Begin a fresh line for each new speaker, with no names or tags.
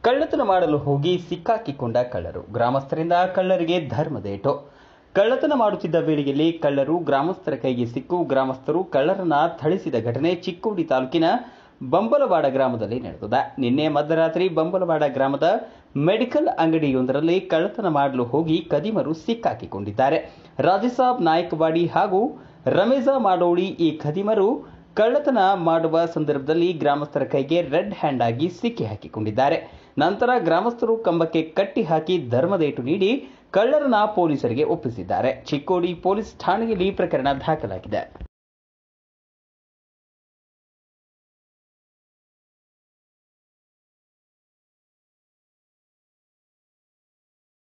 ಕಳ್ಳತನ ಮಾಡಲು ಹೋಗಿ ಸಿಕ್ಕಾಕಿಕೊಂಡ ಕಳ್ಳರು ಗ್ರಾಮಸ್ಥರಿಂದ ಕಳ್ಳರಿಗೆ ಧರ್ಮದೇಟು ಕಳ್ಳತನ ಮಾಡುತ್ತಿದ್ದ ವೇಳೆಯಲ್ಲಿ ಕಳ್ಳರು ಗ್ರಾಮಸ್ಥರ ಕೈಗೆ ಸಿಕ್ಕು ಗ್ರಾಮಸ್ಥರು ಕಳ್ಳರನ್ನ ಥಳಿಸಿದ ಘಟನೆ ಚಿಕ್ಕೋಡಿ ತಾಲೂಕಿನ ಬಂಬಲವಾಡ ಗ್ರಾಮದಲ್ಲಿ ನಡೆದಿದೆ ನಿನ್ನೆ ಮಧ್ಯರಾತ್ರಿ ಬಂಬಲವಾಡ ಗ್ರಾಮದ ಮೆಡಿಕಲ್ ಅಂಗಡಿಯೊಂದರಲ್ಲಿ ಕಳ್ಳತನ ಮಾಡಲು ಹೋಗಿ ಕದಿಮರು ಸಿಕ್ಕಾಕಿಕೊಂಡಿದ್ದಾರೆ ರಾಜಸಾಬ್ ನಾಯಕವಾಡಿ ಹಾಗೂ ರಮೇಜಾ ಮಾಡೋಳಿ ಈ ಖದೀಮರು ಕಳ್ಳತನ ಮಾಡುವ ಸಂದರ್ಭದಲ್ಲಿ ಗ್ರಾಮಸ್ಥರ ಕೈಗೆ ರೆಡ್ ಹ್ಯಾಂಡ್ ಆಗಿ ಸಿಕ್ಕಿ ಹಾಕಿಕೊಂಡಿದ್ದಾರೆ ನಂತರ ಗ್ರಾಮಸ್ಥರು ಕಂಬಕ್ಕೆ ಕಟ್ಟಿ ಹಾಕಿ ಧರ್ಮದೇಟು ನೀಡಿ ಕಳ್ಳರನ್ನ ಪೊಲೀಸರಿಗೆ ಒಪ್ಪಿಸಿದ್ದಾರೆ ಚಿಕ್ಕೋಡಿ ಪೊಲೀಸ್ ಠಾಣೆಯಲ್ಲಿ ಪ್ರಕರಣ ದಾಖಲಾಗಿದೆ